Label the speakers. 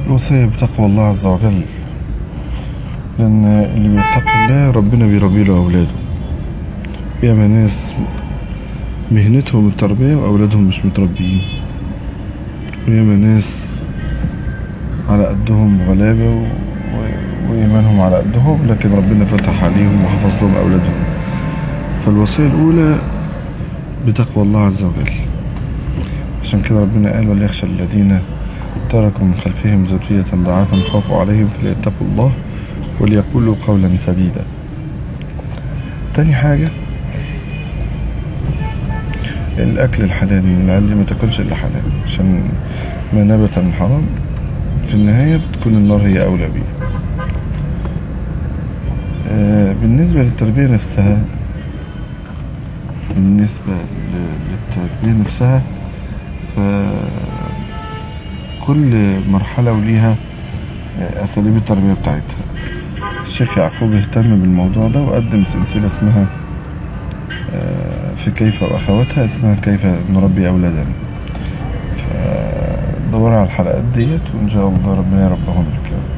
Speaker 1: الوصية بتقوى الله عز وجل لأن اللي بيتقي الله ربنا بيربي له أولاده ياما ناس مهنتهم التربية وأولادهم مش متربيين وياما ناس على قدهم غلابة و... و- وإيمانهم على قدهم لكن ربنا فتح عليهم وحفظ لهم أولادهم فالوصية الأولى بتقوى الله عز وجل عشان كده ربنا قال وليخشى الذين تركوا من خلفهم ذرية ضعافا خافوا عليهم فليتقوا الله وليقولوا قولا سديدا تاني حاجة الأكل الحلال من العيال ما تاكلش إلا حلال عشان ما نبت من حرام في النهاية بتكون النار هي أولى بيه آه، بالنسبة للتربية نفسها بالنسبة ل- للتربية نفسها فكل مرحلة وليها آه، أساليب التربية بتاعتها الشيخ يعقوب اهتم بالموضوع ده وقدم سلسلة اسمها آه، في كيف وأخواتها اسمها كيف نربي أولادنا فدور على الحلقات ديت وإن شاء الله ربنا يربهم لك يا رب